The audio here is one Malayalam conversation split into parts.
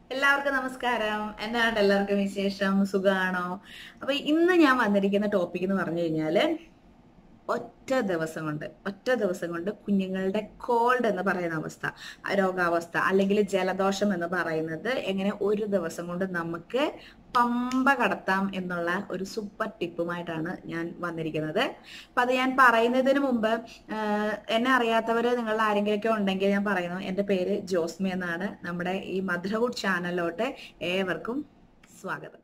എല്ലാവർക്കും നമസ്കാരം എന്നാണ് എല്ലാവർക്കും വിശേഷം സുഖാണോ അപ്പൊ ഇന്ന് ഞാൻ വന്നിരിക്കുന്ന ടോപ്പിക് എന്ന് പറഞ്ഞു കഴിഞ്ഞാല് ഒറ്റ ദിവസം കൊണ്ട് ഒറ്റ ദിവസം കൊണ്ട് കുഞ്ഞുങ്ങളുടെ കോൾഡ് എന്ന് പറയുന്ന അവസ്ഥ ആ രോഗാവസ്ഥ അല്ലെങ്കിൽ ജലദോഷം എന്ന് പറയുന്നത് എങ്ങനെ ഒരു ദിവസം കൊണ്ട് നമുക്ക് പമ്പ കടത്താം എന്നുള്ള ഒരു സൂപ്പർ ടിപ്പുമായിട്ടാണ് ഞാൻ വന്നിരിക്കുന്നത് അപ്പൊ അത് ഞാൻ പറയുന്നതിന് മുമ്പ് ആഹ് എന്നെ അറിയാത്തവര് നിങ്ങളുടെ ആരെങ്കിലുമൊക്കെ ഉണ്ടെങ്കിൽ ഞാൻ പറയുന്നു എൻ്റെ പേര് ജോസ്മി എന്നാണ് നമ്മുടെ ഈ മധുരവുഡ് ചാനലിലോട്ട് ഏവർക്കും സ്വാഗതം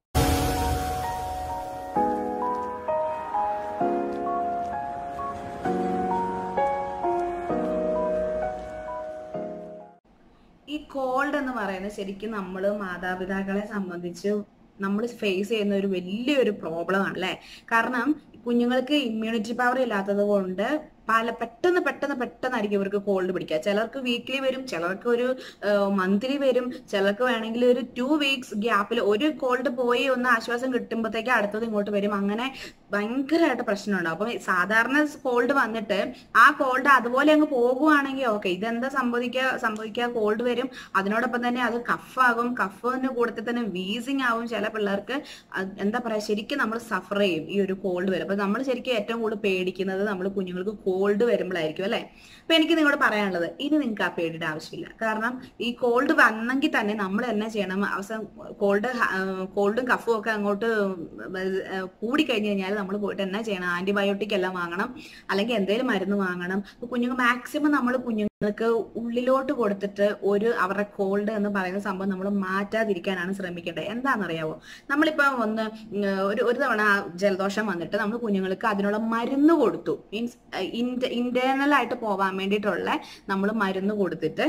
ഈ കോൾഡ് എന്ന് പറയുന്നത് ശരിക്കും നമ്മൾ മാതാപിതാക്കളെ സംബന്ധിച്ച് നമ്മൾ ഫേസ് ചെയ്യുന്ന ഒരു വലിയൊരു പ്രോബ്ലം ആണ് അല്ലേ കാരണം കുഞ്ഞുങ്ങൾക്ക് ഇമ്മ്യൂണിറ്റി പവർ ഇല്ലാത്തത് കൊണ്ട് പല പെട്ടെന്ന് പെട്ടെന്ന് പെട്ടെന്നായിരിക്കും ഇവർക്ക് കോൾഡ് പിടിക്കുക ചിലർക്ക് വീക്ക്ലി വരും ചിലർക്ക് ഒരു മന്ത്ലി വരും ചിലർക്ക് വേണമെങ്കിൽ ഒരു ടു വീക്സ് ഗ്യാപ്പിൽ ഒരു കോൾഡ് പോയി ഒന്ന് ആശ്വാസം കിട്ടുമ്പോഴത്തേക്ക് അടുത്തത് ഇങ്ങോട്ട് വരും അങ്ങനെ ഭയങ്കരമായിട്ട് പ്രശ്നമുണ്ടാവും അപ്പം സാധാരണ കോൾഡ് വന്നിട്ട് ആ കോൾഡ് അതുപോലെ അങ്ങ് പോകുവാണെങ്കിൽ ഓക്കെ ഇതെന്താ സംഭവിക്കുക സംഭവിക്കുക കോൾഡ് വരും അതിനോടൊപ്പം തന്നെ അത് കഫാകും കഫിന് കൂടത്തിൽ തന്നെ വീസിങ് ആവും ചില പിള്ളേർക്ക് അത് എന്താ പറയാ ശരിക്കും നമ്മൾ സഫർ ചെയ്യും ഈ ഒരു കോൾഡ് വരും അപ്പൊ നമ്മൾ ശരിക്കും ഏറ്റവും കൂടുതൽ പേടിക്കുന്നത് നമ്മൾ കുഞ്ഞുങ്ങൾക്ക് കോൾഡ് വരുമ്പോഴായിരിക്കും അല്ലെ അപ്പൊ എനിക്ക് നിങ്ങളോട് പറയാനുള്ളത് ഇനി നിങ്ങൾക്ക് ആ പേടിയുടെ ആവശ്യമില്ല കാരണം ഈ കോൾഡ് വന്നെങ്കിൽ തന്നെ നമ്മൾ എന്നാ ചെയ്യണം അവസാനം കോൾഡ് കോൾഡും കഫും ഒക്കെ അങ്ങോട്ട് കൂടി കഴിഞ്ഞു കഴിഞ്ഞാൽ നമ്മൾ പോയിട്ട് എന്നാ ചെയ്യണം ആന്റിബയോട്ടിക് എല്ലാം വാങ്ങണം അല്ലെങ്കിൽ എന്തെങ്കിലും മരുന്ന് വാങ്ങണം അപ്പൊ കുഞ്ഞുങ്ങൾ മാക്സിമം നമ്മൾ കുഞ്ഞുങ്ങൾക്ക് ഉള്ളിലോട്ട് കൊടുത്തിട്ട് ഒരു അവരുടെ കോൾഡ് എന്ന് പറയുന്ന സംഭവം നമ്മൾ മാറ്റാതിരിക്കാനാണ് ശ്രമിക്കേണ്ടത് എന്താണെന്നറിയാവോ നമ്മളിപ്പോ ഒന്ന് ഒരു ഒരു തവണ ജലദോഷം വന്നിട്ട് നമ്മൾ കുഞ്ഞുങ്ങൾക്ക് അതിനുള്ള മരുന്ന് കൊടുത്തു മീൻസ് ഇന്റേണൽ ആയിട്ട് പോവാൻ വേണ്ടിയിട്ടുള്ള നമ്മൾ മരുന്ന് കൊടുത്തിട്ട്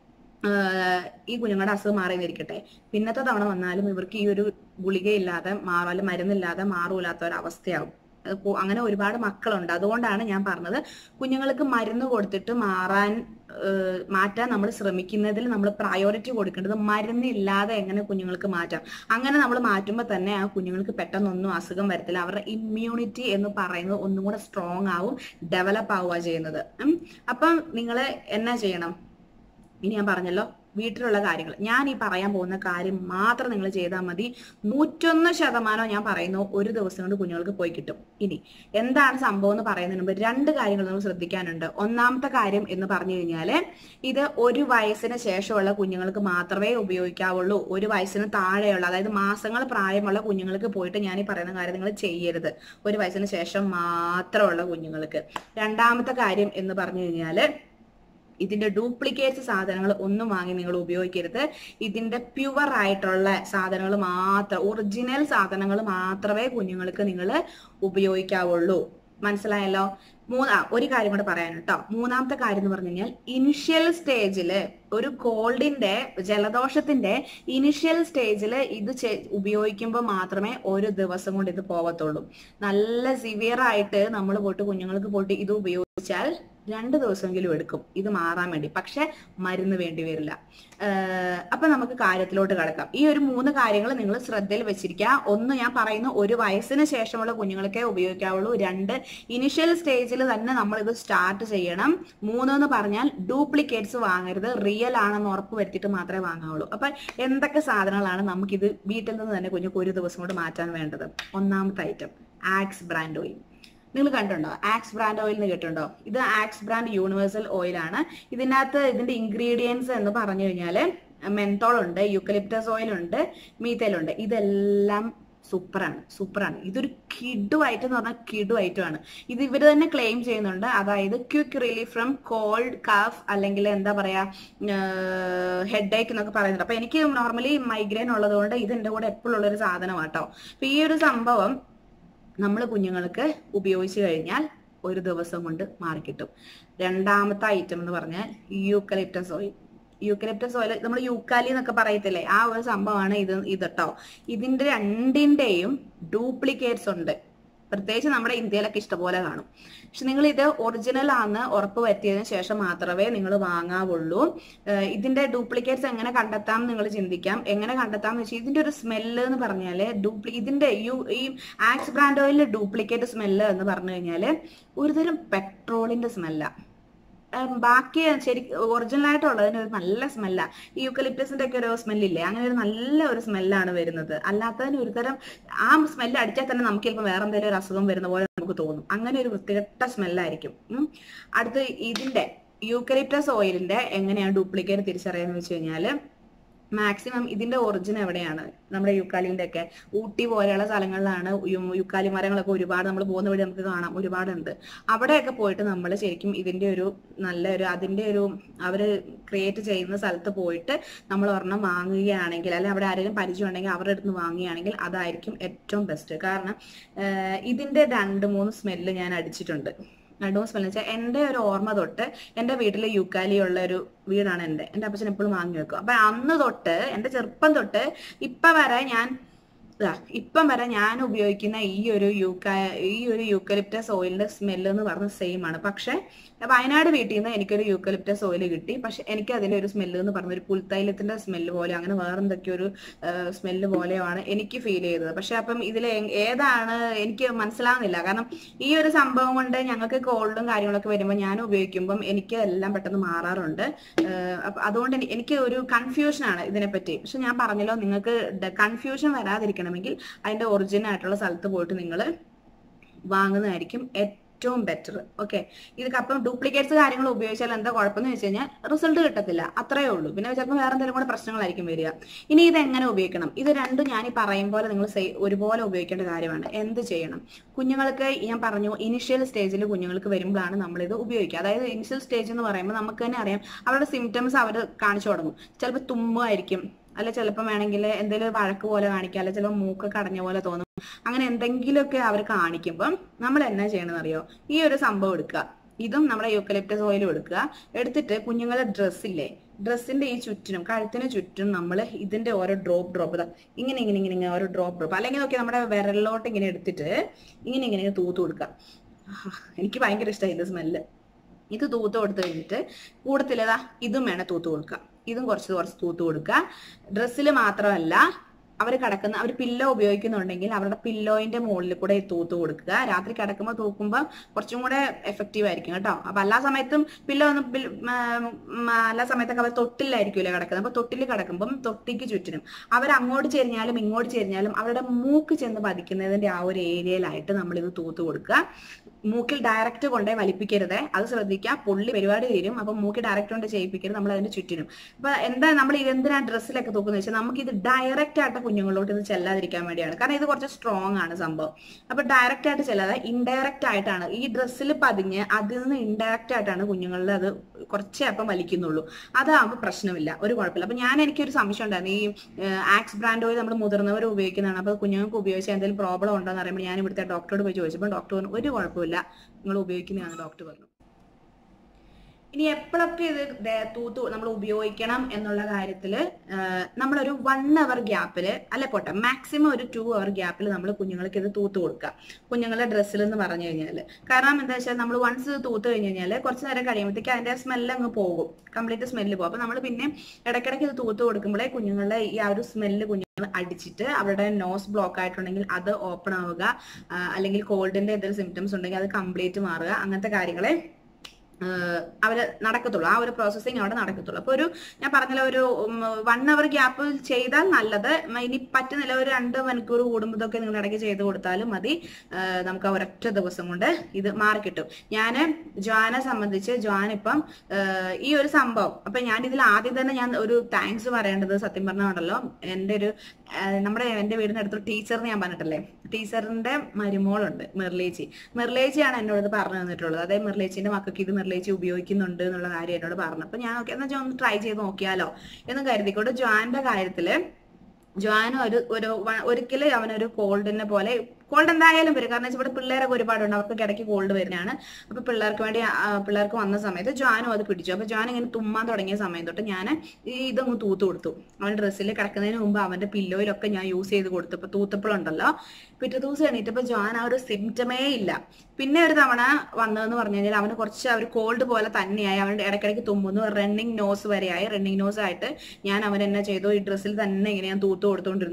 ഈ കുഞ്ഞുങ്ങളുടെ അസുഖം മാറിയെന്നിരിക്കട്ടെ പിന്നത്തെ തവണ വന്നാലും ഇവർക്ക് ഈ ഒരു ഗുളികയില്ലാതെ മാറാലും മരുന്നില്ലാതെ മാറൂലാത്ത ഒരു അവസ്ഥയാവും അങ്ങനെ ഒരുപാട് മക്കളുണ്ട് അതുകൊണ്ടാണ് ഞാൻ പറഞ്ഞത് കുഞ്ഞുങ്ങൾക്ക് മരുന്ന് കൊടുത്തിട്ട് മാറാൻ മാറ്റാൻ നമ്മൾ ശ്രമിക്കുന്നതിൽ നമ്മൾ പ്രയോറിറ്റി കൊടുക്കേണ്ടത് മരുന്നില്ലാതെ എങ്ങനെ കുഞ്ഞുങ്ങൾക്ക് മാറ്റാം അങ്ങനെ നമ്മൾ മാറ്റുമ്പോൾ തന്നെ ആ കുഞ്ഞുങ്ങൾക്ക് പെട്ടെന്നൊന്നും അസുഖം വരത്തില്ല അവരുടെ ഇമ്മ്യൂണിറ്റി എന്ന് പറയുന്നത് ഒന്നും കൂടെ സ്ട്രോങ് ആവും ഡെവലപ്പ് ആവുക ചെയ്യുന്നത് അപ്പം നിങ്ങൾ എന്നാ ചെയ്യണം ഇനി ഞാൻ പറഞ്ഞല്ലോ വീട്ടിലുള്ള കാര്യങ്ങൾ ഞാൻ ഈ പറയാൻ പോകുന്ന കാര്യം മാത്രം നിങ്ങൾ ചെയ്താൽ മതി നൂറ്റൊന്ന് ശതമാനം ഞാൻ പറയുന്നു ഒരു ദിവസം കൊണ്ട് കുഞ്ഞുങ്ങൾക്ക് പോയി കിട്ടും ഇനി എന്താണ് സംഭവം എന്ന് പറയുന്നതിന് മുമ്പ് രണ്ട് കാര്യങ്ങൾ നമ്മൾ ശ്രദ്ധിക്കാനുണ്ട് ഒന്നാമത്തെ കാര്യം എന്ന് പറഞ്ഞു കഴിഞ്ഞാല് ഇത് ഒരു വയസ്സിന് ശേഷമുള്ള കുഞ്ഞുങ്ങൾക്ക് മാത്രമേ ഉപയോഗിക്കാവുള്ളൂ ഒരു വയസ്സിന് താഴെയുള്ള അതായത് മാസങ്ങൾ പ്രായമുള്ള കുഞ്ഞുങ്ങൾക്ക് പോയിട്ട് ഞാൻ ഈ പറയുന്ന കാര്യം നിങ്ങൾ ചെയ്യരുത് ഒരു വയസ്സിന് ശേഷം മാത്രമുള്ള കുഞ്ഞുങ്ങൾക്ക് രണ്ടാമത്തെ കാര്യം എന്ന് പറഞ്ഞു കഴിഞ്ഞാല് ഇതിന്റെ ഡ്യൂപ്ലിക്കേറ്റ്സ് സാധനങ്ങൾ ഒന്നും വാങ്ങി നിങ്ങൾ ഉപയോഗിക്കരുത് ഇതിന്റെ പ്യുവർ ആയിട്ടുള്ള സാധനങ്ങൾ മാത്രം ഒറിജിനൽ സാധനങ്ങൾ മാത്രമേ കുഞ്ഞുങ്ങൾക്ക് നിങ്ങൾ ഉപയോഗിക്കാവുള്ളൂ മനസ്സിലായല്ലോ മൂന്നാ ഒരു കാര്യം കൂടെ പറയാൻ കേട്ടോ മൂന്നാമത്തെ കാര്യം എന്ന് പറഞ്ഞു കഴിഞ്ഞാൽ ഇനിഷ്യൽ സ്റ്റേജില് ഒരു കോൾഡിന്റെ ജലദോഷത്തിന്റെ ഇനിഷ്യൽ സ്റ്റേജിൽ ഇത് ഉപയോഗിക്കുമ്പോൾ മാത്രമേ ഒരു ദിവസം കൊണ്ട് ഇത് പോകത്തുള്ളൂ നല്ല സിവിയർ ആയിട്ട് നമ്മൾ പോയിട്ട് കുഞ്ഞുങ്ങൾക്ക് പോയിട്ട് ഇത് ഉപയോഗിച്ചാൽ രണ്ട് ദിവസമെങ്കിലും എടുക്കും ഇത് മാറാൻ വേണ്ടി പക്ഷെ മരുന്ന് വേണ്ടി വരില്ല അപ്പൊ നമുക്ക് കാര്യത്തിലോട്ട് കിടക്കാം ഈ ഒരു മൂന്ന് കാര്യങ്ങൾ നിങ്ങൾ ശ്രദ്ധയിൽ വെച്ചിരിക്കുക ഒന്ന് ഞാൻ പറയുന്നു ഒരു വയസ്സിന് ശേഷമുള്ള കുഞ്ഞുങ്ങൾക്കേ ഉപയോഗിക്കാവുള്ളൂ രണ്ട് ഇനിഷ്യൽ സ്റ്റേജിൽ തന്നെ നമ്മൾ ഇത് സ്റ്റാർട്ട് ചെയ്യണം മൂന്നെന്ന് പറഞ്ഞാൽ ഡ്യൂപ്ലിക്കേറ്റ്സ് വാങ്ങരുത് റിയൽ ആണെന്ന് ഉറപ്പ് വരുത്തിയിട്ട് മാത്രമേ വാങ്ങാവുള്ളൂ അപ്പൊ എന്തൊക്കെ സാധനങ്ങളാണ് നമുക്കിത് വീട്ടിൽ നിന്ന് തന്നെ കുഞ്ഞുങ്ങൾക്ക് ഒരു ദിവസം കൊണ്ട് മാറ്റാൻ വേണ്ടത് ഒന്നാമത്തെ ഐറ്റം ആക്സ് ബ്രാൻഡ് ഓയിൽ നിങ്ങൾ കണ്ടുണ്ടോ ആക്സ് ബ്രാൻഡ് ഓയിൽ എന്ന് കേട്ടുണ്ടോ ഇത് ആക്സ് ബ്രാൻഡ് യൂണിവേഴ്സൽ ഓയിൽ ആണ് ഇതിനകത്ത് ഇതിന്റെ ഇൻഗ്രീഡിയൻസ് എന്ന് പറഞ്ഞു കഴിഞ്ഞാൽ മെൻതോൾ ഉണ്ട് യൂക്കലിപ്റ്റസ് ഓയിൽ ഉണ്ട് മീത്തൈൽ ഉണ്ട് ഇതെല്ലാം സൂപ്പറാണ് സൂപ്പറാണ് ഇതൊരു കിഡു ഐറ്റം എന്ന് പറഞ്ഞാൽ കിഡു ഐറ്റം ആണ് ഇത് ഇവർ തന്നെ ക്ലെയിം ചെയ്യുന്നുണ്ട് അതായത് quick relief from cold cough അല്ലെങ്കിൽ എന്താ പറയാ ഹെഡ് ഏക്ക് എന്നൊക്കെ പറയുന്നുണ്ട് അപ്പൊ എനിക്ക് നോർമലി മൈഗ്രെയിൻ ഉള്ളതുകൊണ്ട് ഇത് എന്റെ കൂടെ എപ്പോഴും ഉള്ളൊരു സാധനമാണ് കേട്ടോ അപ്പൊ ഈ ഒരു സംഭവം നമ്മൾ കുഞ്ഞുങ്ങൾക്ക് ഉപയോഗിച്ചു കഴിഞ്ഞാൽ ഒരു ദിവസം കൊണ്ട് മാറിക്കിട്ടും രണ്ടാമത്തെ ഐറ്റം എന്ന് പറഞ്ഞാൽ യൂക്കലിപ്റ്റസ് ഓയിൽ യൂക്കലിപ്റ്റസ് ഓയിൽ നമ്മൾ യൂക്കാലി എന്നൊക്കെ പറയത്തില്ലേ ആ ഒരു സംഭവമാണ് ഇത് ഇത് കേട്ടോ ഇതിന്റെ രണ്ടിന്റെയും ഡ്യൂപ്ലിക്കേറ്റ്സ് ഉണ്ട് പ്രത്യേകിച്ച് നമ്മുടെ ഇന്ത്യയിലൊക്കെ ഇഷ്ടംപോലെ കാണും പക്ഷെ നിങ്ങൾ ഇത് ഒറിജിനൽ ആണ് ഉറപ്പ് വരുത്തിയതിനു ശേഷം മാത്രമേ നിങ്ങൾ വാങ്ങാവുള്ളൂ ഇതിന്റെ ഡ്യൂപ്ലിക്കേറ്റ്സ് എങ്ങനെ കണ്ടെത്താം നിങ്ങൾ ചിന്തിക്കാം എങ്ങനെ കണ്ടെത്താം എന്ന് വെച്ചാൽ ഇതിന്റെ ഒരു സ്മെല്ല് എന്ന് പറഞ്ഞാല് ഡ്യൂപ്ലി ഇതിന്റെ യു ഈ ആക്സ് ബ്രാൻഡ് ഓയിലിന്റെ ഡ്യൂപ്ലിക്കേറ്റ് സ്മെല്ല് എന്ന് പറഞ്ഞു കഴിഞ്ഞാല് ഒരുതരം പെട്രോളിന്റെ സ്മെല്ല ഉം, ബാക്കി ശരി ഒറിജിനൽ ആയിട്ടുള്ളതിന് ഒരു നല്ല സ്മെല്ലാ ഈ യൂക്കലിപ്റ്റസിന്റെ ഒക്കെ ഒരു സ്മെല്ലില്ലേ അങ്ങനെ ഒരു നല്ല ഒരു സ്മെല്ലാണ് വരുന്നത് അല്ലാത്തതിന് ഒരു തരം ആ സ്മെല്ല് അടിച്ചാൽ തന്നെ നമുക്ക് ചിലപ്പോൾ വേറെ എന്തെങ്കിലും ഒരു അസുഖം വരുന്ന പോലെ നമുക്ക് തോന്നും അങ്ങനെ ഒരു വൃത്തികെട്ട സ്മെല്ലായിരിക്കും ഉം. അടുത്ത് ഇതിന്റെ യൂക്കലിപ്റ്റസ് ഓയിലിന്റെ എങ്ങനെയാണ് ഡ്യൂപ്ലിക്കേറ്റ് തിരിച്ചറിയാന്ന് വെച്ച് കഴിഞ്ഞാല് മാക്സിമം ഇതിന്റെ ഒറിജിൻ എവിടെയാണ് നമ്മുടെ യുക്കാലിന്റെ ഒക്കെ ഊട്ടി പോലെയുള്ള സ്ഥലങ്ങളിലാണ് യു- യുക്കാലി മരങ്ങളൊക്കെ ഒരുപാട് നമ്മൾ പോകുന്ന വഴി നമുക്ക് കാണാം ഒരുപാടുണ്ട് അവിടെയൊക്കെ പോയിട്ട് നമ്മൾ ശരിക്കും ഇതിന്റെ ഒരു നല്ല ഒരു അതിന്റെ ഒരു അവര് ക്രിയേറ്റ് ചെയ്യുന്ന സ്ഥലത്ത് പോയിട്ട് നമ്മൾ ഒരെണ്ണം വാങ്ങുകയാണെങ്കിൽ അല്ലെങ്കിൽ അവിടെ ആരെങ്കിലും പരിചയം ഉണ്ടെങ്കിൽ അവരുടെ അടുത്ത് നിന്ന് വാങ്ങുകയാണെങ്കിൽ അതായിരിക്കും ഏറ്റവും ബെസ്റ്റ് കാരണം ആഹ് ഇതിന്റെ രണ്ട് മൂന്ന് സ്മെല്ല് ഞാൻ അടിച്ചിട്ടുണ്ട് രണ്ടു മൂന്ന് സ്മെല്ല് വെച്ചാൽ എൻ്റെ ഒരു ഓർമ്മ തൊട്ട് എൻ്റെ വീട്ടിൽ യുക്കാലി ഉള്ള ഒരു വീടാണ് എൻ്റെ എൻ്റെ അപ്പച്ചൻ എപ്പോഴും വാങ്ങി വെക്കും അപ്പൊ അന്ന് തൊട്ട് എൻ്റെ ചെറുപ്പം തൊട്ട് ഇപ്പൊ വരെ ഞാൻ ഇതാ ഇപ്പം വരെ ഞാൻ ഉപയോഗിക്കുന്ന ഈ ഒരു യൂക്ക ഈ ഒരു യൂക്കലിപ്റ്റസ് ഓയിലിന്റെ സ്മെല്ല് എന്ന് പറഞ്ഞ സെയിം ആണ് പക്ഷെ വയനാട് വീട്ടിൽ നിന്ന് എനിക്കൊരു യൂക്കലിപ്റ്റസ് ഓയിൽ കിട്ടി പക്ഷെ എനിക്ക് അതിന്റെ ഒരു സ്മെല്ല് എന്ന് പറഞ്ഞ ഒരു പുൽത്തൈലത്തിന്റെ സ്മെല്ല് പോലെ അങ്ങനെ വേറെ എന്തൊക്കെയോ ഒരു സ്മെല്ല് പോലെയാണ് എനിക്ക് ഫീൽ ചെയ്തത് പക്ഷെ അപ്പം ഇതിൽ ഏതാണ് എനിക്ക് മനസ്സിലാവുന്നില്ല കാരണം ഈ ഒരു സംഭവം കൊണ്ട് ഞങ്ങൾക്ക് കോൾഡും കാര്യങ്ങളൊക്കെ വരുമ്പോൾ ഞാൻ ഉപയോഗിക്കുമ്പം എനിക്ക് എല്ലാം പെട്ടെന്ന് മാറാറുണ്ട് ഏഹ് അപ്പൊ അതുകൊണ്ട് എനി- എനിക്ക് ഒരു കൺഫ്യൂഷൻ ആണ് ഇതിനെപ്പറ്റി പക്ഷെ ഞാൻ പറഞ്ഞല്ലോ നിങ്ങൾക്ക് കൺഫ്യൂഷൻ വരാതിരിക്കണമെങ്കിൽ അതിന്റെ ഒറിജിനൽ ആയിട്ടുള്ള സ്ഥലത്ത് പോയിട്ട് നിങ്ങൾ വാങ്ങുന്നതായിരിക്കും ഏറ്റവും ബെറ്റർ ഓക്കെ ഇതൊക്കെ അപ്പം ഡ്യൂപ്ലിക്കേറ്റ്സ് കാര്യങ്ങൾ ഉപയോഗിച്ചാൽ എന്താ കുഴപ്പമെന്ന് വെച്ച് കഴിഞ്ഞാൽ റിസൾട്ട് കിട്ടത്തില്ല അത്രയേ ഉള്ളൂ പിന്നെ ചിലപ്പോൾ വേറെ എന്തെങ്കിലും കൂടെ പ്രശ്നങ്ങളായിരിക്കും വരിക ഇനി ഇത് എങ്ങനെ ഉപയോഗിക്കണം ഇത് രണ്ടും ഞാൻ ഈ പറയും പോലെ നിങ്ങൾ ഒരുപോലെ ഉപയോഗിക്കേണ്ട കാര്യമാണ് എന്ത് ചെയ്യണം കുഞ്ഞുങ്ങൾക്ക് ഞാൻ പറഞ്ഞു ഇനിഷ്യൽ സ്റ്റേജിൽ കുഞ്ഞുങ്ങൾക്ക് വരുമ്പോഴാണ് നമ്മളിത് ഉപയോഗിക്കുക അതായത് ഇനിഷ്യൽ സ്റ്റേജ് എന്ന് പറയുമ്പോൾ നമുക്ക് തന്നെ അറിയാം അവരുടെ സിംറ്റംസ് അവർ കാണിച്ചു തുടങ്ങും ചിലപ്പോൾ തുമ്മുമായിരിക്കും അല്ല ചിലപ്പോൾ വേണമെങ്കിൽ എന്തെങ്കിലും ഒരു വഴക്ക് പോലെ കാണിക്കുക അല്ല ചിലപ്പോൾ മൂക്കൊക്കെ അടഞ്ഞ പോലെ തോന്നും അങ്ങനെ എന്തെങ്കിലുമൊക്കെ അവർ കാണിക്കുമ്പം നമ്മൾ എന്നാ ചെയ്യണമെന്ന് അറിയോ ഈ ഒരു സംഭവം എടുക്കുക ഇതും നമ്മുടെ യൂക്കലിപ്റ്റസ് ഓയിലും എടുക്കുക എടുത്തിട്ട് കുഞ്ഞുങ്ങളുടെ ഡ്രസ്സില്ലേ ഡ്രസ്സിന്റെ ഈ ചുറ്റിനും കഴുത്തിന് ചുറ്റും നമ്മൾ ഇതിന്റെ ഓരോ ഡ്രോപ്പ് ഡ്രോപ്പ് ഇങ്ങനെ ഇങ്ങനെ ഇങ്ങനെ ഇങ്ങനെ ഓരോ ഡ്രോപ്പ് ഡ്രോപ്പ് അല്ലെങ്കിൽ നോക്കി നമ്മുടെ വിരലിലോട്ട് ഇങ്ങനെ എടുത്തിട്ട് ഇങ്ങനെ ഇങ്ങനെ ഇങ്ങനെ തൂത്ത് കൊടുക്കുക ആഹാ, എനിക്ക് ഭയങ്കര ഇഷ്ടമായി ഇത് സ്മെല്ല് ഇത് തൂത്ത് കൊടുത്തു കഴിഞ്ഞിട്ട് കൂടത്തിലേതാ ഇതും വേണം തൂത്ത് കൊടുക്കുക ഇതും കുറച്ച് കുറച്ച് തൂത്ത് കൊടുക്കുക ഡ്രസ്സിൽ മാത്രമല്ല അവർ കിടക്കുന്ന അവർ പില്ലോ ഉപയോഗിക്കുന്നുണ്ടെങ്കിൽ അവരുടെ പില്ലോയിന്റെ മുകളിൽ കൂടെ തൂത്ത് കൊടുക്കുക രാത്രി കിടക്കുമ്പോൾ തൂക്കുമ്പോൾ കുറച്ചും കൂടെ എഫക്റ്റീവ് ആയിരിക്കും കേട്ടോ അപ്പൊ എല്ലാ സമയത്തും പില്ലോ ഒന്നും പിൽ- ഉം, ഉം, എല്ലാ സമയത്തൊക്കെ അവർ തൊട്ടിലായിരിക്കുമല്ലോ കിടക്കുന്നത് അപ്പൊ തൊട്ടിൽ കിടക്കുമ്പം തൊട്ടിക്ക് ചുറ്റിനും അവർ അങ്ങോട്ട് ചെരിഞ്ഞാലും ഇങ്ങോട്ട് ചെരിഞ്ഞാലും അവരുടെ മൂക്ക് ചെന്ന് പതിക്കുന്നതിന്റെ ആ ഒരു ഏരിയയിലായിട്ട് നമ്മൾ ഇത് തൂത്ത് കൊടുക്കുക മൂക്കിൽ ഡയറക്റ്റ് കൊണ്ടേ വലിപ്പിക്കരുത് അത് ശ്രദ്ധിക്കുക പൊള്ളി പരിപാടി തീരും അപ്പൊ മൂക്കിൽ ഡയറക്റ്റ് കൊണ്ട് ചെയ്യിപ്പിക്കരുത് നമ്മൾ അതിന്റെ ചുറ്റിനും അപ്പൊ എന്താ നമ്മൾ ഇതെന്തിനാ ഡ്രസ്സിലൊക്കെ തൂക്കുന്നത് വെച്ചാൽ നമുക്ക് ഇത് ഡയറക്റ്റ് ആയിട്ട് കുഞ്ഞുങ്ങളിലോട്ട് ഇത് ചെല്ലാതിരിക്കാൻ വേണ്ടിയാണ് കാരണം ഇത് കുറച്ച് സ്ട്രോങ് ആണ് സംഭവം അപ്പൊ ഡയറക്റ്റ് ആയിട്ട് ചെല്ലാതെ ഇൻഡയറക്റ്റ് ആയിട്ടാണ് ഈ ഡ്രസ്സിൽ പതിഞ്ഞ് അതിൽ നിന്ന് ഇൻഡയറക്റ്റ് ആയിട്ടാണ് കുഞ്ഞുങ്ങളിൽ അത് കുറച്ചേ അപ്പം വലിക്കുന്നുള്ളൂ അതാകുമ്പോൾ പ്രശ്നമില്ല ഒരു കുഴപ്പമില്ല അപ്പൊ ഞാൻ എനിക്കൊരു സംശയം ഉണ്ടായിരുന്നു ഈ ആക്സ് ബ്രാൻഡ് ഓയിൽ നമ്മൾ മുതിർന്നവർ ഉപയോഗിക്കുന്നതാണ് അപ്പൊ കുഞ്ഞുങ്ങൾക്ക് ഉപയോഗിച്ചാൽ എന്തെങ്കിലും പ്രോബ്ലം ഉണ്ടോ എന്ന് അറിയുമ്പോൾ ഞാൻ ഇവിടുത്തെ ഡോക്ടറോട് പോയി ചോദിച്ചപ്പോൾ ഡോക്ടർ പറഞ്ഞു ഒരു കുഴപ്പമില്ല നിങ്ങൾ ഉപയോഗിക്കുന്നതാണ് ഡോക്ടർ പറഞ്ഞു ഇനി എപ്പോഴൊക്കെ ഇത് ദേ- തൂത്ത് നമ്മൾ ഉപയോഗിക്കണം എന്നുള്ള കാര്യത്തിൽ നമ്മളൊരു വൺ അവർ ഗ്യാപ്പിൽ അല്ലെ പോട്ടെ മാക്സിമം ഒരു ടു അവർ ഗ്യാപ്പിൽ നമ്മൾ കുഞ്ഞുങ്ങൾക്ക് ഇത് തൂത്ത് കൊടുക്കുക കുഞ്ഞുങ്ങളുടെ ഡ്രസ്സിൽ എന്ന് പറഞ്ഞു കഴിഞ്ഞാൽ കാരണം എന്താ വെച്ചാൽ നമ്മൾ വൺസ് ഇത് തൂത്ത് കഴിഞ്ഞ് കഴിഞ്ഞാൽ കുറച്ച് നേരം കഴിയുമ്പോഴത്തേക്ക് അതിന്റെ സ്മെല്ല് അങ്ങ് പോകും കംപ്ലീറ്റ് സ്മെല്ല് പോകും അപ്പൊ നമ്മൾ പിന്നെ ഇടയ്ക്കിടയ്ക്ക് ഇത് തൂത്ത് കൊടുക്കുമ്പോഴേ കുഞ്ഞുങ്ങളുടെ ഈ ആ ഒരു സ്മെല്ല് കുഞ്ഞുങ്ങൾ അടിച്ചിട്ട് അവരുടെ നോസ് ബ്ലോക്ക് ആയിട്ടുണ്ടെങ്കിൽ അത് ഓപ്പൺ ആവുക ആ, അല്ലെങ്കിൽ കോൾഡിന്റെ എന്തെങ്കിലും സിംറ്റംസ് ഉണ്ടെങ്കിൽ അത് കംപ്ലീറ്റ് മാറുക അങ്ങനത്തെ കാര്യങ്ങളെ ആഹ് അവര് നടക്കത്തുള്ളൂ ആ ഒരു പ്രോസസ്സിങ് അവിടെ നടക്കത്തുള്ളൂ അപ്പൊ ഒരു ഞാൻ പറഞ്ഞല്ലോ ഒരു വൺ അവർ ഗ്യാപ്പ് ചെയ്താൽ നല്ലത് ഉം, ഇനി പറ്റുന്നില്ല ഒരു രണ്ട് മണിക്കൂർ കൂടുമ്പോഴൊക്കെ നിങ്ങൾ ഇടയ്ക്ക് ചെയ്ത് കൊടുത്താലും മതി ആഹ് നമുക്ക് ആ ഒരൊറ്റ ദിവസം കൊണ്ട് ഇത് മാറിക്കിട്ടും ഞാന് ജോനെ സംബന്ധിച്ച് ജോൻ ഇപ്പം ആഹ് ഈ ഒരു സംഭവം അപ്പൊ ഞാൻ ഇതിൽ ആദ്യം തന്നെ ഞാൻ ഒരു താങ്ക്സ് പറയേണ്ടത് സത്യം പറഞ്ഞാണല്ലോ എൻ്റെ ഒരു ആഹ് നമ്മുടെ എൻ്റെ വീടിന്റെ അടുത്തൊരു ടീച്ചറിന് ഞാൻ പറഞ്ഞിട്ടില്ലേ ടീച്ചറിന്റെ മരുമോളുണ്ട് മെർലേച്ചി മെർലേച്ചിയാണ് എന്നോട് ഇത് പറഞ്ഞു തന്നിട്ടുള്ളത് അതായത് മെർലേച്ചിന്റെ മക്കൾക്ക് ഇത് മെർലേച്ചി ഉപയോഗിക്കുന്നുണ്ട് എന്നുള്ള കാര്യം എന്നോട് പറഞ്ഞു അപ്പൊ ഞാൻ നോക്കി എന്നാ ജോൻ ഒന്ന് ട്രൈ ചെയ്ത് നോക്കിയാലോ എന്ന് കരുതിക്കൊണ്ട് ജോന്റെ കാര്യത്തില് ജോനും ഒരു ഒരു ഒരിക്കലും അവനൊരു കോൾഡിനെ പോലെ കോൾഡ് എന്തായാലും വരും കാരണം വെച്ചാൽ ഇവിടെ പിള്ളേരൊക്കെ ഒരുപാടുണ്ട് അവർക്ക് ഇടയ്ക്ക് കോൾഡ് വരുന്നതാണ് അപ്പൊ പിള്ളേർക്ക് വേണ്ടി ആ, പിള്ളേർക്ക് വന്ന സമയത്ത് ജോനും അത് പിടിച്ചു അപ്പൊ ജോൻ ഇങ്ങനെ തുമ്മാൻ തുടങ്ങിയ സമയം തൊട്ട് ഞാൻ ഈ ഇതങ്ങ് തൂത്ത് കൊടുത്തു അവൻ ഡ്രസ്സിൽ കിടക്കുന്നതിന് മുമ്പ് അവന്റെ പില്ലോയിലൊക്കെ ഞാൻ യൂസ് ചെയ്ത് കൊടുത്തു ഇപ്പൊ തൂത്തപ്പോഴുണ്ടല്ലോ പിറ്റേ ദിവസം എണീറ്റപ്പോ ജോൻ ആ ഒരു സിംറ്റമേ ഇല്ല പിന്നെ ഒരു തവണ വന്നതെന്ന് പറഞ്ഞു കഴിഞ്ഞാൽ അവന് കുറച്ച് ആ ഒരു കോൾഡ് പോലെ തന്നെയായി അവന്റെ ഇടയ്ക്കിടയ്ക്ക് തുമ്മുന്നു റണ്ണിങ് നോസ് വരെയായി റണ്ണിങ് നോസ് ആയിട്ട് ഞാൻ അവൻ എന്നാ ചെയ്തു ഈ ഡ്രസ്സിൽ തന്നെ ഇങ്ങനെ ഞാൻ തൂത്ത് കൊടുത്തോണ്ടിരുന്നു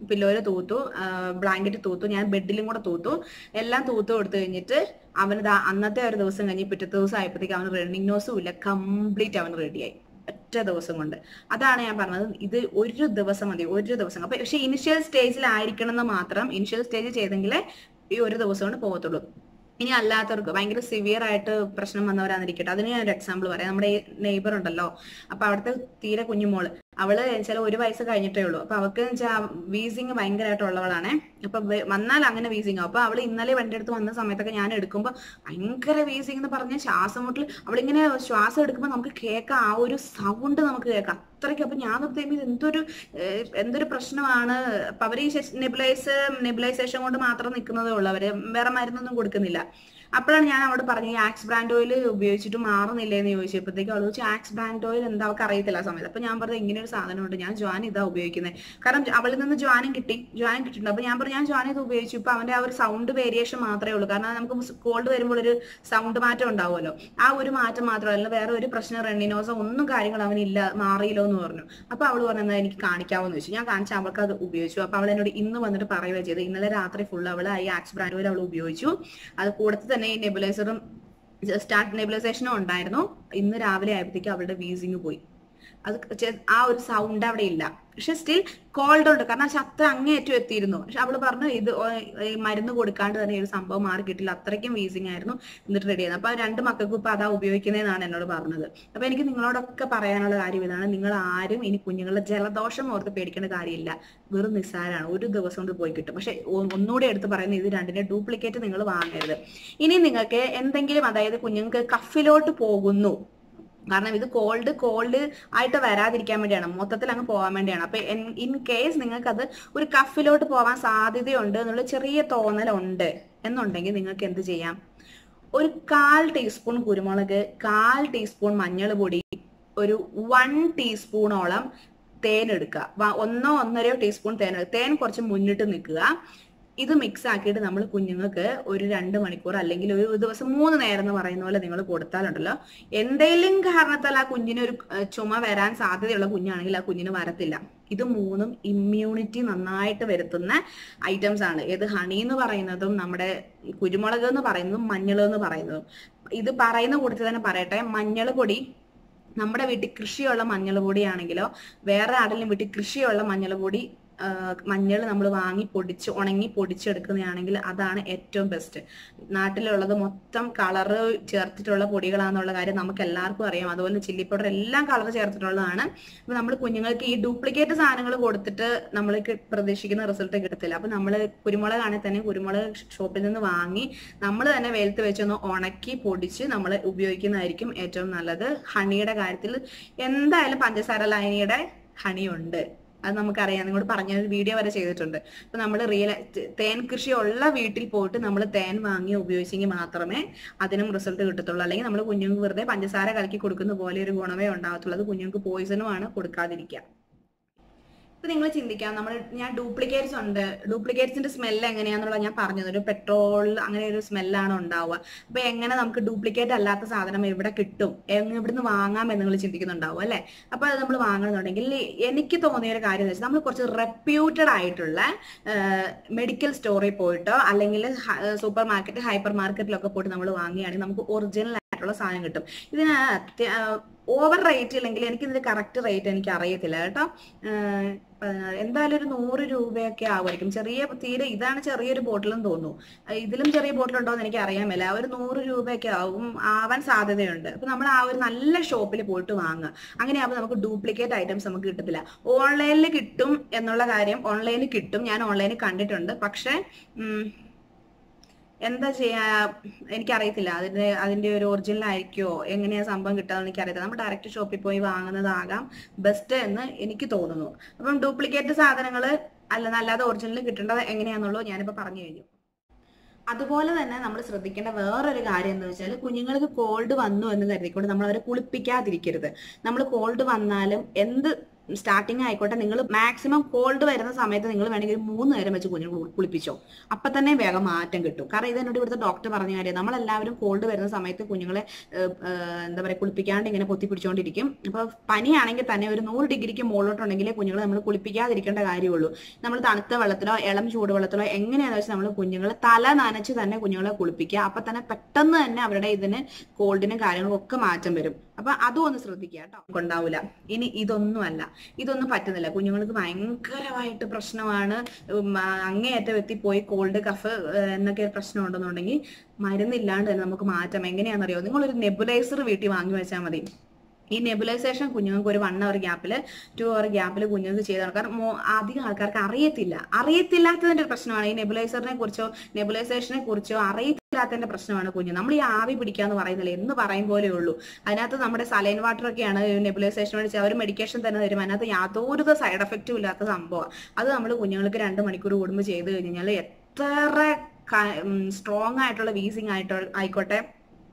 പില്ലോയില് തൂത്തു ബ്ലാങ്കറ്റ് തൂത്തു ഞാൻ ബെഡിലും കൂടെ തൂത്തു എല്ലാം തൂത്തു കൊടുത്തു കഴിഞ്ഞിട്ട് അവന് ദാ അന്നത്തെ ഒരു ദിവസം കഴിഞ്ഞ് പിറ്റത്തെ ദിവസം ആയപ്പോഴത്തേക്ക് അവന് റണ്ണിങ് നോസും ഇല്ല കംപ്ലീറ്റ് അവന് റെഡിയായി ഒറ്റ ദിവസം കൊണ്ട് അതാണ് ഞാൻ പറഞ്ഞത് ഇത് ഒരു ദിവസം മതി ഒരു ദിവസം അപ്പൊ പക്ഷെ ഇനിഷ്യൽ സ്റ്റേജിലായിരിക്കണം എന്ന് മാത്രം ഇനിഷ്യൽ സ്റ്റേജ് ചെയ്തെങ്കിലേ ഈ ഒരു ദിവസം കൊണ്ട് പോകത്തുള്ളൂ ഇനി അല്ലാത്തവർക്ക് ഭയങ്കര സിവിയർ ആയിട്ട് പ്രശ്നം വന്നവരാന്നിരിക്കട്ടെ അതിന് ഞാൻ ഒരു എക്സാമ്പിൾ പറയാം നമ്മുടെ നെയ്ബർ ഉണ്ടല്ലോ അപ്പൊ അവിടുത്തെ തീരെ കുഞ്ഞുമോള് അവള് ചില ഒരു വയസ്സ് കഴിഞ്ഞിട്ടേ ഉള്ളൂ അപ്പൊ അവൾക്ക് വെച്ചാൽ വീസിങ് ഭയങ്കരമായിട്ടുള്ളവളാണേ അപ്പൊ വെ- വന്നാൽ അങ്ങനെ വീസിങ് അപ്പൊ അവള് ഇന്നലെ വണ്ടി എടുത്ത് വന്ന സമയത്തൊക്കെ ഞാൻ എടുക്കുമ്പോ ഭയങ്കര വീസിങ് എന്ന് പറഞ്ഞ ശ്വാസം മുട്ടൽ അവളിങ്ങനെ ശ്വാസം എടുക്കുമ്പോൾ നമുക്ക് കേൾക്കാം ആ ഒരു സൗണ്ട് നമുക്ക് കേൾക്കാം അത്രയ്ക്ക് അപ്പൊ ഞാൻ നിർത്തിയപ്പോൾ ഇത് എന്തൊരു ഏഹ്, എന്തൊരു പ്രശ്നമാണ് അപ്പൊ അവര് ഈ നെബുലൈസ് നെബുലൈസേഷൻ കൊണ്ട് മാത്രം നിൽക്കുന്നതേ ഉള്ളൂ അവര് വേറെ മരുന്നൊന്നും കൊടുക്കുന്നില്ല അപ്പോഴാണ് ഞാൻ അവിടെ പറഞ്ഞു ഈ ആക്സ് ബ്രാൻഡ് ഓയിൽ ഉപയോഗിച്ചിട്ട് മാറുന്നില്ലേ എന്ന് ചോദിച്ചപ്പോഴത്തേക്ക് അവൾ ചോദിച്ചു ആക്സ് ബ്രാൻഡ് ഓയിൽ എന്താ അവൾക്ക് അറിയത്തില്ല ആ സമയത്ത് അപ്പൊ ഞാൻ പറഞ്ഞു ഇങ്ങനെ ഒരു സാധനമുണ്ട് ഞാൻ ജോൻ ഇതാ ഉപയോഗിക്കുന്നത് കാരണം അവളിൽ നിന്ന് ജോനും കിട്ടി ജോനും കിട്ടിയിട്ടുണ്ട് അപ്പൊ ഞാൻ പറഞ്ഞു ഞാൻ ജോൻ ഇത് ഉപയോഗിച്ചു ഇപ്പൊ അവന്റെ ആ ഒരു സൗണ്ട് വേരിയേഷൻ മാത്രമേ ഉള്ളൂ കാരണം നമുക്ക് കോൾഡ് വരുമ്പോൾ ഒരു സൗണ്ട് മാറ്റം ഉണ്ടാവുമല്ലോ ആ ഒരു മാറ്റം മാത്രമല്ല വേറെ ഒരു പ്രശ്നം റെണ്ണിനോസോ ഒന്നും കാര്യങ്ങൾ അവനില്ല മാറിയില്ലോ എന്ന് പറഞ്ഞു അപ്പൊ അവള് പറഞ്ഞാൽ എനിക്ക് കാണിക്കാമെന്ന് ചോദിച്ചു ഞാൻ കാണിച്ച അവൾക്ക് അത് ഉപയോഗിച്ചു അപ്പൊ അവൾ എന്നോട് ഇന്ന് വന്നിട്ട് പറയുക ചെയ്ത് ഇന്നലെ രാത്രി ഫുൾ അവള് ഈ ആക്സ് ബ്രാൻഡ് ഓയിൽ അവൾ ഉപയോഗിച്ചു അത് കൂടത്ത് തന്നെ ഈ നെബുലൈസറും സ്റ്റാർട്ട് നെബുലൈസേഷനും ഉണ്ടായിരുന്നു ഇന്ന് രാവിലെ ആയപ്പോഴത്തേക്ക് അവളുടെ വീസിങ് പോയി അത് ചെ- ആ ഒരു സൗണ്ട് അവിടെ ഇല്ല പക്ഷെ സ്റ്റിൽ കോൾഡ് ഉണ്ട് കാരണം ആ ശബ്ദം അങ്ങേയറ്റം എത്തിയിരുന്നു പക്ഷെ അവള് പറഞ്ഞു ഇത് ഓ- ഈ മരുന്ന് കൊടുക്കാണ്ട് തന്നെ ഈ ഒരു സംഭവം മാറി കിട്ടില്ല അത്രയ്ക്കും വീസിങ് ആയിരുന്നു എന്നിട്ട് റെഡി ആയിരുന്നു അപ്പൊ രണ്ട് മക്കൾക്കും ഇപ്പൊ അതാ ഉപയോഗിക്കുന്നതെന്നാണ് എന്നോട് പറഞ്ഞത് അപ്പൊ എനിക്ക് നിങ്ങളോടൊക്കെ പറയാനുള്ള കാര്യം ഇതാണ് നിങ്ങൾ ആരും ഇനി കുഞ്ഞുങ്ങളുടെ ജലദോഷം ഓർത്ത് പേടിക്കേണ്ട കാര്യമില്ല വെറും നിസ്സാരമാണ് ഒരു ദിവസം കൊണ്ട് പോയി കിട്ടും പക്ഷെ ഒ- ഒന്നുകൂടെ എടുത്ത് പറയുന്നത് ഇത് രണ്ടിന്റെ ഡ്യൂപ്ലിക്കേറ്റ് നിങ്ങൾ വാങ്ങരുത് ഇനി നിങ്ങൾക്ക് എന്തെങ്കിലും അതായത് കുഞ്ഞുങ്ങൾക്ക് കഫിലോട്ട് പോകുന്നു കാരണം ഇത് കോൾഡ് കോൾഡ് ആയിട്ട് വരാതിരിക്കാൻ വേണ്ടിയാണ് മൊത്തത്തിൽ അങ്ങ് പോകാൻ വേണ്ടിയാണ് അപ്പൊ ഇൻ കേസ് നിങ്ങൾക്ക് അത് ഒരു കഫിലോട്ട് പോകാൻ സാധ്യതയുണ്ട് എന്നുള്ള ചെറിയ തോന്നലുണ്ട് എന്നുണ്ടെങ്കിൽ നിങ്ങൾക്ക് എന്ത് ചെയ്യാം ഒരു കാൽ ടീസ്പൂൺ കുരുമുളക് കാൽ ടീസ്പൂൺ മഞ്ഞൾ പൊടി ഒരു വൺ ടീസ്പൂണോളം തേൻ എടുക്കുക വ- ഒന്നോ ഒന്നരയോ ടീസ്പൂൺ തേൻ എടുക്കുക. തേൻ കുറച്ച് മുന്നിട്ട് നിൽക്കുക ഇത് മിക്സ് ആക്കിയിട്ട് നമ്മൾ കുഞ്ഞുങ്ങൾക്ക് ഒരു രണ്ട് മണിക്കൂർ അല്ലെങ്കിൽ ഒരു ദിവസം മൂന്ന് നേരം എന്ന് പറയുന്ന പോലെ നിങ്ങൾ കൊടുത്താലുണ്ടല്ലോ എന്തെങ്കിലും കാരണത്താൽ ആ കുഞ്ഞിന് ഒരു ഏഹ്, ചുമ വരാൻ സാധ്യതയുള്ള കുഞ്ഞാണെങ്കിൽ ആ കുഞ്ഞിന് വരത്തില്ല ഇത് മൂന്നും ഇമ്മ്യൂണിറ്റി നന്നായിട്ട് വരുത്തുന്ന ഐറ്റംസ് ആണ് ഏത് ഹണി എന്ന് പറയുന്നതും നമ്മുടെ കുരുമുളക് എന്ന് പറയുന്നതും മഞ്ഞൾ എന്ന് പറയുന്നതും ഇത് പറയുന്ന കൂട്ടത്തിൽ തന്നെ പറയട്ടെ മഞ്ഞൾ പൊടി നമ്മുടെ വീട്ടിൽ കൃഷിയുള്ള മഞ്ഞൾ പൊടിയാണെങ്കിലോ വേറെ ആരെങ്കിലും വീട്ടിൽ കൃഷിയുള്ള മഞ്ഞൾ പൊടി മഞ്ഞൾ നമ്മൾ വാങ്ങി പൊടിച്ച് ഉണങ്ങി പൊടിച്ചെടുക്കുന്നതാണെങ്കിൽ അതാണ് ഏറ്റവും ബെസ്റ്റ് നാട്ടിലുള്ളത് മൊത്തം കളറ് ചേർത്തിട്ടുള്ള പൊടികളാണെന്നുള്ള കാര്യം നമുക്ക് എല്ലാവർക്കും അറിയാം അതുപോലെ ചില്ലി പൗഡർ എല്ലാം കളർ ചേർത്തിട്ടുള്ളതാണ് അപ്പൊ നമ്മൾ കുഞ്ഞുങ്ങൾക്ക് ഈ ഡ്യൂപ്ലിക്കേറ്റ് സാധനങ്ങൾ കൊടുത്തിട്ട് നമ്മൾ പ്രതീക്ഷിക്കുന്ന റിസൾട്ട് കിട്ടത്തില്ല അപ്പൊ നമ്മൾ കുരുമുളകാണെങ്കിൽ തന്നെ കുരുമുളക് ഷോപ്പിൽ നിന്ന് വാങ്ങി നമ്മൾ തന്നെ വെയിലത്ത് വെച്ചൊന്ന് ഉണക്കി പൊടിച്ച് നമ്മൾ ഉപയോഗിക്കുന്നതായിരിക്കും ഏറ്റവും നല്ലത് ഹണിയുടെ കാര്യത്തിൽ എന്തായാലും പഞ്ചസാര ലൈനിയുടെ ഹണി ഉണ്ട് അത് നമുക്കറിയാം നിങ്ങളോട് പറഞ്ഞ ഒരു വീഡിയോ വരെ ചെയ്തിട്ടുണ്ട് അപ്പൊ നമ്മൾ റിയൽ തേൻ കൃഷി ഉള്ള വീട്ടിൽ പോയിട്ട് നമ്മൾ തേൻ വാങ്ങി ഉപയോഗിച്ചെങ്കിൽ മാത്രമേ അതിനും റിസൾട്ട് കിട്ടത്തുള്ളൂ അല്ലെങ്കിൽ നമ്മൾ കുഞ്ഞുങ്ങൾക്ക് വെറുതെ പഞ്ചസാര കലക്കി കൊടുക്കുന്ന പോലെ ഒരു ഗുണമേ ഉണ്ടാകത്തുള്ളൂ അത് കുഞ്ഞുങ്ങൾക്ക് പോയിസണുമാണ് കൊടുക്കാതിരിക്കുക ഇപ്പൊ നിങ്ങൾ ചിന്തിക്കാം നമ്മൾ ഞാൻ ഡ്യൂപ്ലിക്കേറ്റ്സ് ഉണ്ട് ഡ്യൂപ്ലിക്കേറ്റ്സിന്റെ സ്മെല്ല് എങ്ങനെയാന്നുള്ളത് ഞാൻ പറഞ്ഞത് ഒരു പെട്രോൾ അങ്ങനെ ഒരു സ്മെല്ലാണ് ഉണ്ടാവുക അപ്പൊ എങ്ങനെ നമുക്ക് ഡ്യൂപ്ലിക്കേറ്റ് അല്ലാത്ത സാധനം എവിടെ കിട്ടും എങ്ങനെ ഇവിടുന്ന് വാങ്ങാം എന്ന് നിങ്ങൾ ചിന്തിക്കുന്നുണ്ടാവും അല്ലെ അപ്പൊ അത് നമ്മൾ വാങ്ങുന്നുണ്ടെങ്കിൽ എനിക്ക് തോന്നിയ ഒരു കാര്യം എന്ന് വെച്ചാൽ നമ്മൾ കുറച്ച് റെപ്യൂട്ടഡ് ആയിട്ടുള്ള മെഡിക്കൽ സ്റ്റോറിൽ പോയിട്ടോ അല്ലെങ്കിൽ സൂപ്പർ മാർക്കറ്റ് ഹൈപ്പർ മാർക്കറ്റിലൊക്കെ പോയിട്ട് നമ്മൾ വാങ്ങുകയാണെങ്കിൽ നമുക്ക് ഒറിജിനൽ ആയിട്ടുള്ള സാധനം കിട്ടും ഇതിന് അത്യ- ഓവർ റേറ്റ് ഇല്ലെങ്കിൽ എനിക്ക് ഇതിന്റെ കറക്റ്റ് റേറ്റ് എനിക്ക് അറിയത്തില്ല കേട്ടോ ഏഹ് പതിനാറ് എന്തായാലും ഒരു നൂറ് രൂപയൊക്കെ ആവുമായിരിക്കും ചെറിയ തീരെ ഇതാണ് ചെറിയൊരു ബോട്ടിലെന്ന് തോന്നുന്നു അഹ് ഇതിലും ചെറിയ ബോട്ടിൽ ഉണ്ടോ എന്ന് എനിക്ക് അറിയാൻ മേല ഒരു നൂറ് രൂപയൊക്കെ ആവും ആവാൻ സാധ്യതയുണ്ട് അപ്പൊ നമ്മൾ ആ ഒരു നല്ല ഷോപ്പിൽ പോയിട്ട് വാങ്ങുക അങ്ങനെയാകുമ്പോൾ നമുക്ക് ഡ്യൂപ്ലിക്കേറ്റ് ഐറ്റംസ് നമുക്ക് കിട്ടത്തില്ല ഓൺലൈനിൽ കിട്ടും എന്നുള്ള കാര്യം ഓൺലൈനിൽ കിട്ടും ഞാൻ ഓൺലൈനിൽ കണ്ടിട്ടുണ്ട് പക്ഷെ ഉം, എന്താ ചെയ്യാ എനിക്കറിയത്തില്ല അതിന്റെ അതിന്റെ ഒരു ഒറിജിനൽ ആയിരിക്കുമോ എങ്ങനെയാ സംഭവം കിട്ടാന്ന് എനിക്കറിയത്തില്ല നമ്മൾ ഡയറക്റ്റ് ഷോപ്പിൽ പോയി വാങ്ങുന്നതാകാം ബെസ്റ്റ് എന്ന് എനിക്ക് തോന്നുന്നു അപ്പം ഡ്യൂപ്ലിക്കേറ്റ് സാധനങ്ങൾ അല്ല അല്ലാതെ ഒറിജിനൽ കിട്ടേണ്ടത് എങ്ങനെയാന്നുള്ളത് ഞാനിപ്പോ പറഞ്ഞു കഴിഞ്ഞു അതുപോലെ തന്നെ നമ്മൾ ശ്രദ്ധിക്കേണ്ട വേറൊരു കാര്യം എന്ന് വെച്ചാൽ കുഞ്ഞുങ്ങൾക്ക് കോൾഡ് വന്നു എന്ന് കരുതിക്കൊണ്ട് നമ്മൾ അവരെ കുളിപ്പിക്കാതിരിക്കരുത് നമ്മൾ കോൾഡ് വന്നാലും എന്ത് സ്റ്റാർട്ടിങ് ആയിക്കോട്ടെ നിങ്ങൾ മാക്സിമം കോൾഡ് വരുന്ന സമയത്ത് നിങ്ങൾ വേണമെങ്കിൽ ഒരു മൂന്ന് നേരം വെച്ച് കുഞ്ഞിനെ കുളി- കുളിപ്പിച്ചോ അപ്പൊ തന്നെ വേഗം മാറ്റം കിട്ടും കാരണം ഇതെന്നോട് ഇവിടുത്തെ ഡോക്ടർ പറഞ്ഞ കാര്യം നമ്മളെല്ലാവരും കോൾഡ് വരുന്ന സമയത്ത് കുഞ്ഞുങ്ങളെ ഏഹ്, ഏഹ്, എന്താ പറയുക കുളിപ്പിക്കാണ്ട് ഇങ്ങനെ പൊത്തി പിടിച്ചുകൊണ്ടിരിക്കും അപ്പൊ പനിയാണെങ്കിൽ തന്നെ ഒരു നൂറ് ഡിഗ്രിക്ക് മുകളിലോട്ടുണ്ടെങ്കിലേ കുഞ്ഞുങ്ങളെ നമ്മൾ കുളിപ്പിക്കാതിരിക്കേണ്ട കാര്യമുള്ളൂ നമ്മൾ തണുത്ത വെള്ളത്തിലോ ഇളം ചൂടുവെള്ളത്തിലോ എങ്ങനെയാണെന്ന് വെച്ചാൽ നമ്മൾ കുഞ്ഞുങ്ങളെ തല നനച്ച് തന്നെ കുഞ്ഞുങ്ങളെ കുളിപ്പിക്കുക അപ്പൊ തന്നെ പെട്ടെന്ന് തന്നെ അവരുടെ ഇതിന് കോൾഡിനും കാര്യങ്ങളും ഒക്കെ മാറ്റം വരും അപ്പൊ അതും ഒന്ന് ശ്രദ്ധിക്കുക കേട്ടോ ഉണ്ടാവില്ല ഇനി ഇതൊന്നുമല്ല ഇതൊന്നും പറ്റുന്നില്ല കുഞ്ഞുങ്ങൾക്ക് ഭയങ്കരമായിട്ട് പ്രശ്നമാണ് ഉം, ആ, അങ്ങേയറ്റം എത്തിപ്പോയി കോൾഡ് കഫ് ഏഹ്, എന്നൊക്കെ പ്രശ്നം ഉണ്ടെന്നുണ്ടെങ്കിൽ മരുന്നില്ലാണ്ട് തന്നെ നമുക്ക് മാറ്റാം എങ്ങനെയാണെന്നറിയോ നിങ്ങളൊരു നെബുലൈസർ വീട്ടിൽ വാങ്ങി വെച്ചാൽ മതി ഈ നെബുലൈസേഷൻ കുഞ്ഞുങ്ങൾക്ക് ഒരു വൺ അവർ ഗ്യാപ്പിൽ ടു അവർ ഗ്യാപ്പിൽ കുഞ്ഞുങ്ങൾക്ക് ചെയ്ത് കൊടുക്കാം മോ- അധികം ആൾക്കാർക്ക് അറിയത്തില്ല അറിയത്തില്ലാത്തതിന്റെ ഒരു പ്രശ്നമാണ് ഈ നെബുലൈസറിനെ കുറിച്ചോ നെബുലൈസേഷനെ കുറിച്ചോ അറിയത്തില്ലാത്തതിന്റെ പ്രശ്നമാണ് കുഞ്ഞ് നമ്മൾ ഈ ആവി പിടിക്കാന്ന് പറയുന്നില്ല എന്ന് പറയും പോലെ ഉള്ളൂ അതിനകത്ത് നമ്മുടെ സലൈൻ വാട്ടർ ഒക്കെയാണ് നെബുലൈസേഷൻ മേടിച്ച് അവർ മെഡിക്കേഷൻ തന്നെ തരും അതിനകത്ത് യാതൊരു സൈഡ് എഫക്റ്റും ഇല്ലാത്ത സംഭവം അത് നമ്മൾ കുഞ്ഞുങ്ങൾക്ക് രണ്ട് മണിക്കൂർ കൂടുമ്പോൾ ചെയ്ത് കഴിഞ്ഞാൽ എത്ര സ്ട്രോങ് ആയിട്ടുള്ള വീസിങ് ആയിട്ടോ ആയിക്കോട്ടെ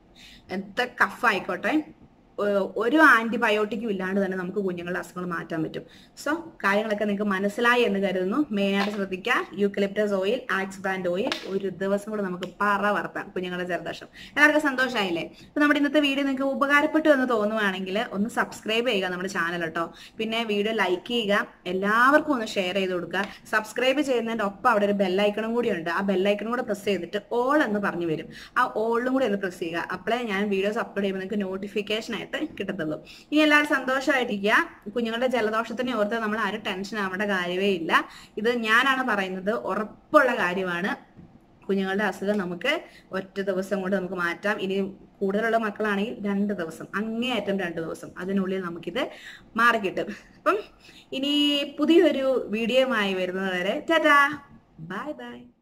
എത്ര കഫ് ആയിക്കോട്ടെ ഏഹ് ഒരു ആന്റിബയോട്ടിക്കും ഇല്ലാണ്ട് തന്നെ നമുക്ക് കുഞ്ഞുങ്ങളുടെ അസുഖങ്ങൾ മാറ്റാൻ പറ്റും സോ കാര്യങ്ങളൊക്കെ നിങ്ങൾക്ക് മനസ്സിലായി എന്ന് കരുതുന്നു മെയിനായിട്ട് ശ്രദ്ധിക്കുക eucalyptus oil Axe brand oil ഒരു ദിവസം കൂടെ നമുക്ക് പറ വർത്താം കുഞ്ഞുങ്ങളുടെ ജലദോഷം എല്ലാവർക്കും സന്തോഷമായില്ലേ അപ്പൊ നമ്മുടെ ഇന്നത്തെ വീഡിയോ നിങ്ങൾക്ക് ഉപകാരപ്പെട്ടു എന്ന് തോന്നുവാണെങ്കിൽ ഒന്ന് സബ്സ്ക്രൈബ് ചെയ്യുക നമ്മുടെ ചാനൽ കേട്ടോ പിന്നെ വീഡിയോ ലൈക്ക് ചെയ്യുക എല്ലാവർക്കും ഒന്ന് ഷെയർ ചെയ്ത് കൊടുക്കുക സബ്സ്ക്രൈബ് ചെയ്യുന്നതിന്റെ ഒപ്പം അവിടെ ഒരു ബെല്ലൈക്കണും കൂടി ഉണ്ട് ആ ബെല്ലൈക്കണും കൂടെ പ്രസ് ചെയ്തിട്ട് ഓൾ എന്ന് പറഞ്ഞു വരും ആ ഓളിലും കൂടി ഒന്ന് പ്രസ് ചെയ്യുക അപ്പോഴേ ഞാൻ വീഡിയോസ് അപ്ലോഡ് ചെയ്യുമ്പോൾ നിങ്ങൾക്ക് നോട്ടിഫിക്കേഷൻ ആയിട്ട് കിട്ടത്തുള്ളൂ ഇനി എല്ലാവരും സന്തോഷമായിട്ടിരിക്കുക കുഞ്ഞുങ്ങളുടെ ജലദോഷത്തിനെ ഓർത്ത് നമ്മൾ ആരും ടെൻഷൻ ആവേണ്ട കാര്യമേ ഇല്ല ഇത് ഞാനാണ് പറയുന്നത് ഉറപ്പുള്ള കാര്യമാണ് കുഞ്ഞുങ്ങളുടെ അസുഖം നമുക്ക് ഒറ്റ ദിവസം കൊണ്ട് നമുക്ക് മാറ്റാം ഇനി കൂടുതലുള്ള മക്കളാണെങ്കിൽ രണ്ട് ദിവസം അങ്ങേയറ്റം രണ്ട് ദിവസം അതിനുള്ളിൽ നമുക്കിത് മാറിക്കിട്ടും അപ്പം ഇനി പുതിയൊരു വീഡിയോയുമായി വരുന്നത് വരെ ടാറ്റാ ബൈ ബൈ